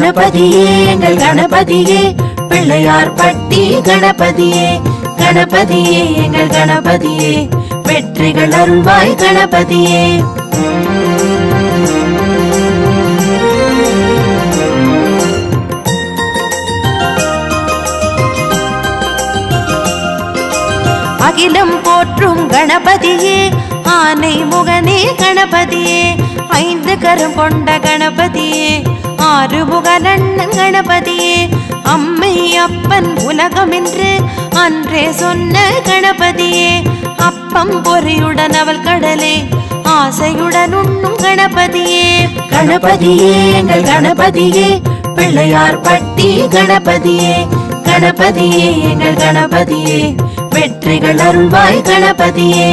கணபதியே எங்கள் கணபதியே பிள்ளையார் பட்டி கணபதியே கணபதியே எங்கள் கணபதியே வெற்றிகள் அருள்வாய் கணபதியே அகிலம் போற்றும் கணபதியே ஆனை முகனே கணபதியே ஐந்து கரம் கொண்ட கணபதியே ஆறு முகலண்ணன் கணபதியே அம்மை அப்பன் உலகம் என்று அன்றே சொன்ன கணபதியே அப்பம் பொறியுடன் அவள் கடலே ஆசையுடன் உண்ணும் கணபதியே கணபதியே எங்கள் கணபதியே பிள்ளையார் பட்டி கணபதியே கணபதியே எங்கள் கணபதியே வெற்றிகள் அருள்வாய் கணபதியே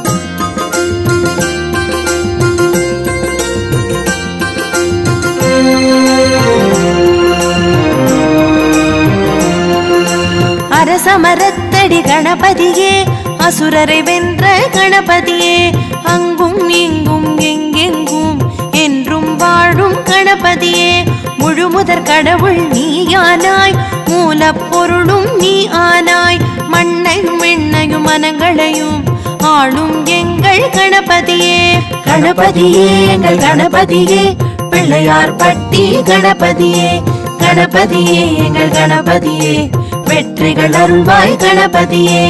அரசமரத்தடி கணபதியே அசுரரை வென்ற கணபதியே அங்கும் இங்கும் எங்கெங்கும் என்றும் வாழும் கணபதியே முழுமுதற் கடவுள் நீயானாய் மூலப்பொருளும் நீ ஆனாய் மண்ணையும் எண்ணையும் மனங்களையும் ஆளும் எங்கள் கணபதியே கணபதியே எங்கள் கணபதியே பிள்ளையார் பட்டி கணபதியே கணபதியே எங்கள் கணபதியே வெற்றிகள் அருள்வாய் கணபதியே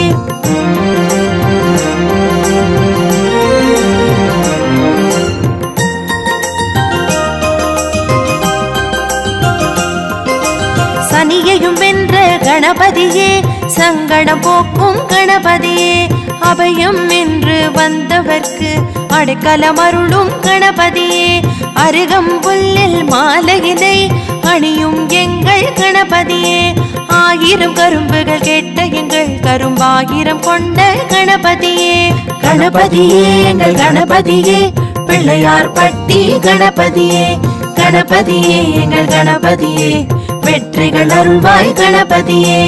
சனியையும் வென்ற கணபதியே சங்கடம் போக்கும் கணபதியே அபயம் என்று வந்தவர்க்கு அடைக்கலம் அருளும் கணபதியே அருகம்புல்லில் மாலையினை அணியும் எங்கள் கணபதியே ஆயிரம் கரும்புகள் கேட்ட எங்கள் கரும்பாயிரம் கொண்ட கணபதியே கணபதியே எங்கள் கணபதியே பிள்ளையார் பட்டி கணபதியே கணபதியே எங்கள் கணபதியே வெற்றிகள் அருள்வாய் கணபதியே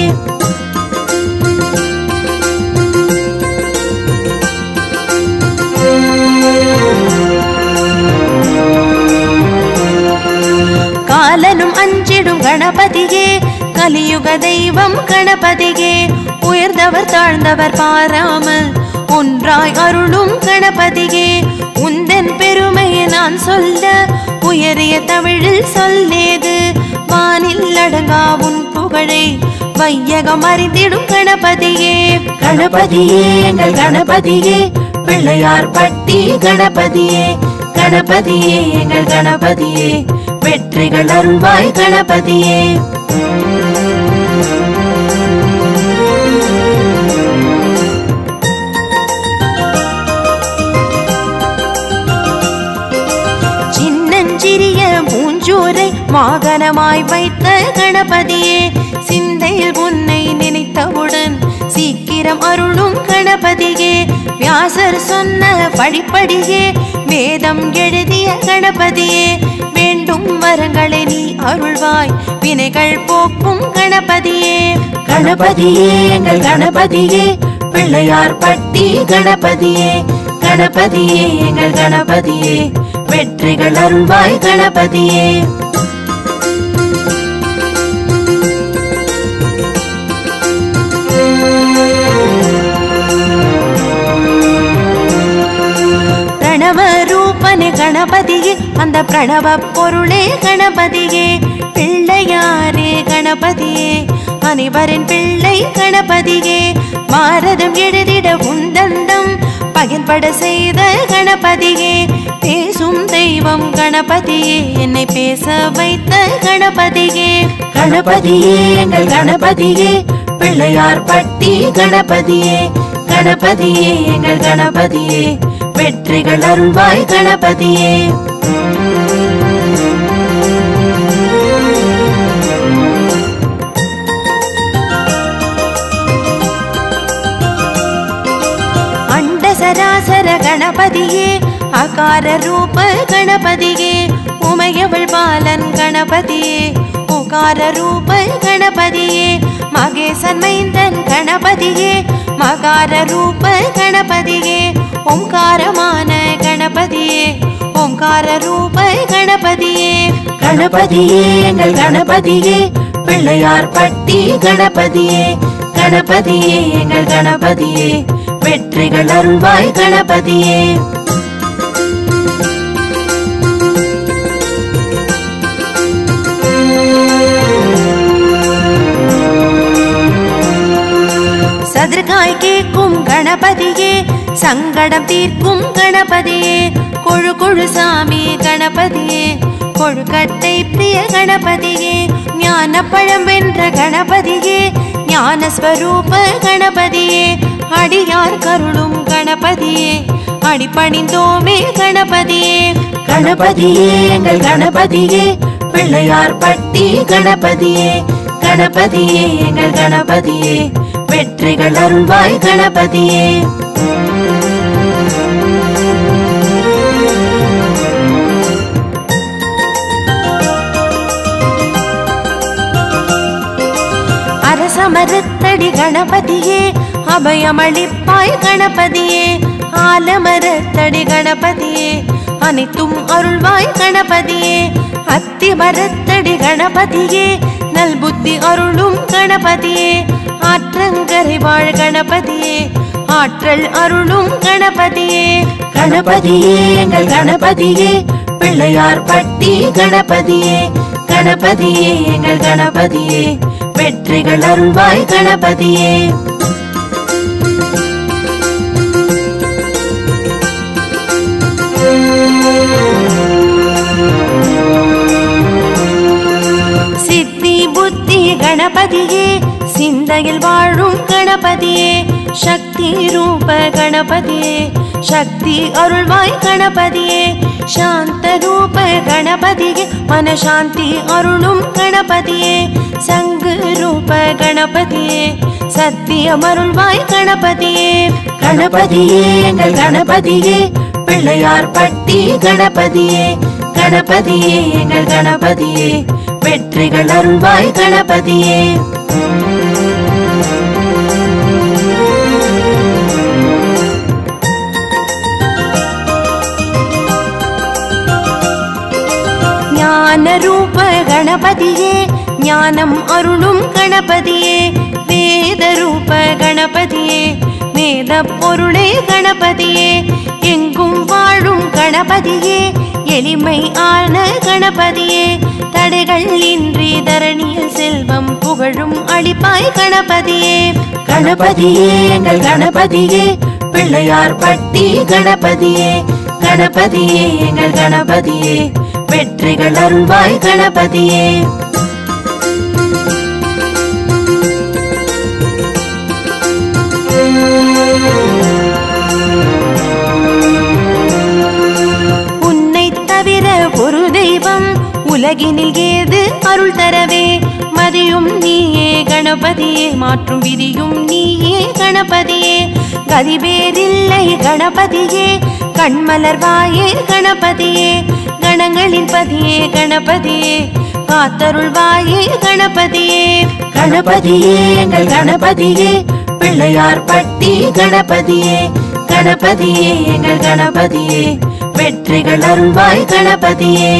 காலனும் அஞ்சிடும் கணபதியே கலியுக தெய்வம் கணபதியே உயர்ந்தவர் தாழ்ந்தவர் பாராமல் ஒன்றாய் அருளும் கணபதியே உந்தன் பெருமையை நான் சொல்ல உயரிய தமிழில் சொல்லேது வானில் அடங்கா உன் புகழை வையகம் அறிந்திடும் கணபதியே கணபதியே எங்கள் கணபதியே பிள்ளையார் பட்டி கணபதியே கணபதியே எங்கள் கணபதியே வெற்றிகள் அருள்வாய் கணபதியே சின்னஞ்சிறிய மூஞ்சூரை வாகனமாய் வைத்த கணபதியே சிந்தையில் உன்னை நினைத்தவுடன் சீக்கிரம் அருளும் கணபதியே வியாசர் சொன்ன வழிப்படியே வேதம் எழுதிய கணபதியே வேண்டும் வரங்களை நீ அருள்வாய் வினைகள் போக்கும் கணபதியே கணபதியே எங்கள் கணபதியே பிள்ளையார் பட்டி கணபதியே கணபதியே எங்கள் கணபதியே வெற்றிகள் அருள்வாய் கணபதியே பிரணவ ரூபனே கணபதியே அந்த பிரணவ பொருளே கணபதியே பிள்ளையாரே கணபதியே அனைவரின் பிள்ளை கணபதியே மாரதம் எழுதிட உந்தந்தம் பகிர்பட செய்த கணபதியே பேசும் தெய்வம் கணபதியே என்னை பேச வைத்த கணபதியே கணபதியே எங்கள் கணபதியே பிள்ளையார் பட்டி கணபதியே கணபதியே எங்கள் கணபதியே வெற்றிகள் அருள்வாய் கணபதியே அண்ட சராசர கணபதியே அகார ரூப கணபதியே உமையவள் பாலன் கணபதியே உகார ரூப கணபதியே மகேசன் மைந்தன் கணபதியே மகார ரூப கணபதியே ஓம்காரமான கணபதியே ஓம்கார ரூப கணபதியே கணபதியே எங்கள் கணபதியே பிள்ளையார் பட்டி கணபதியே கணபதியே எங்கள் கணபதியே வெற்றிகள் அருள்வாய் கணபதியே சதுர்காய் கேட்கும் கணபதியே சங்கடம் தீர்க்கும் கணபதியே கொழு கொழு சாமி கணபதியே கொழுக்கட்டை பிரிய கணபதியே ஞான பழம் வென்ற கணபதியே ஞான ஸ்வரூப கணபதியே அடியார் கருளும் கணபதியே அடிபணிந்தோமே கணபதியே கணபதியே எங்கள் கணபதியே பிள்ளையார் பட்டி கணபதியே கணபதியே எங்கள் கணபதியே வெற்றிகள் அருள்வாய் கணபதியே அரசமரத்தடி கணபதியே அபயமளிப்பாய் கணபதியே ஆலமரத்தடி கணபதியே அனைத்தும் அருள்வாய் கணபதியே அத்தி மரத்தடி கணபதியே நல் புத்தி அருளும் கணபதியே ஆற்றங்கரை வாழ் கணபதியே ஆற்றல் அருளும் கணபதியே கணபதியே எங்கள் கணபதியே பிள்ளையார் பட்டி கணபதியே கணபதியே எங்கள் கணபதியே வெற்றிகள் அருள்வாய் கணபதியே சித்தி புத்தி கணபதியே சிந்தையில் வாழும் கணபதியே சக்தி ரூப கணபதியே சக்தி அருள்வாய் கணபதியே சாந்த ரூப கணபதியே மனசாந்தி அருளும் கணபதியே சங்கு ரூப கணபதியே சத்தியம் அருள்வாய் கணபதியே கணபதியே எங்கள் கணபதியே பிள்ளையார் பட்டி கணபதியே கணபதியே எங்கள் கணபதியே வெற்றிகள் அருள்வாய் கணபதியே ஞான ரூப கணபதியே ஞானம் அருளும் கணபதியே வேத ரூப கணபதியே வேத பொருளே கணபதியே எங்கும் வாழும் கணபதியே எளிமை ஆன கணபதியே தடைகள் இன்றி தரணியில் செல்வம் புகழும் அளிப்பாய் கணபதியே கணபதியே எங்கள் கணபதியே பிள்ளையார் பட்டி கணபதியே கணபதியே எங்கள் கணபதியே வெற்றிகள் அருள்வாய் கணபதியே உன்னை தவிர ஒரு தெய்வம் உலகினில் ஏது அருள் தரவே மதியும் நீயே கணபதியே மாற்றும் விதியும் நீயே கணபதியே கதிவேறில்லை கணபதியே கண்மலர்வாயே கணபதியே கணங்களின் பதியே கணபதியே காத்தருள்வாயே கணபதியே கணபதியே எங்கள் கணபதியே பிள்ளையார் பட்டி கணபதியே கணபதியே எங்கள் கணபதியே வெற்றிகள் அருள்வாய் கணபதியே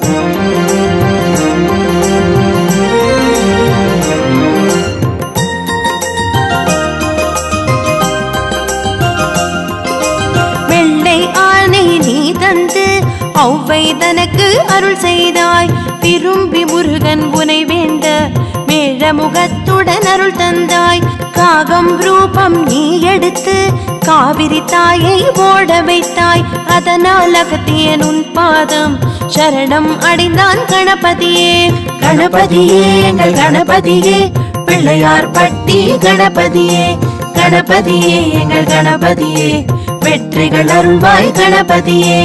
வெள்ளை ஆணை நீ தந்து ஔவை தனக்கு அருள் செய்தாய் விரும்பி முருகன் உனை வேண்ட வேழமுகத்துடன் அருள் தந்தாய் காகம் ரூபம் நீ எடுத்து காவிரி தாயை ஓட வைத்தாய் அதனால் அகத்தியன் உன் பாதம் சரணம் அடைந்தான் கணபதியே கணபதியே எங்கள் கணபதியே பிள்ளையார் பட்டி கணபதியே கணபதியே எங்கள் கணபதியே வெற்றிகள் அருள்வாய் கணபதியே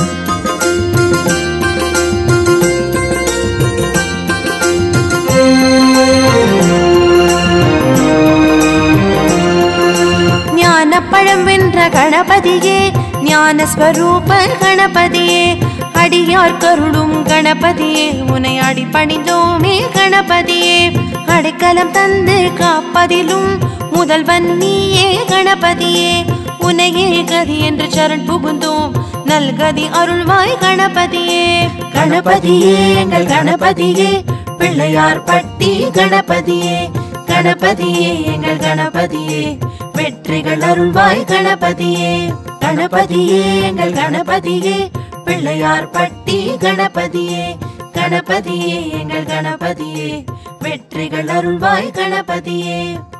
ஞானப்பழம் வென்ற கணபதியே ஞான ஸ்வரூப கணபதியே அடியார் கருளும் கணபதியே உனை அடிபணிந்தோமே கணபதியே அடைக்கலம் தந்து காப்பதிலும் முதல்வன் நீயே கணபதியே உனையே கதி என்று சரண் புகுந்தோம் நல்கதி அருள்வாய் கணபதியே கணபதியே எங்கள் கணபதியே பிள்ளையார் பட்டி கணபதியே கணபதியே எங்கள் கணபதியே வெற்றிகள் அருள்வாய் கணபதியே கணபதியே எங்கள் கணபதியே பிள்ளையார் பட்டி கணபதியே கணபதியே எங்கள் கணபதியே வெற்றிகள் அருள்வாய் கணபதியே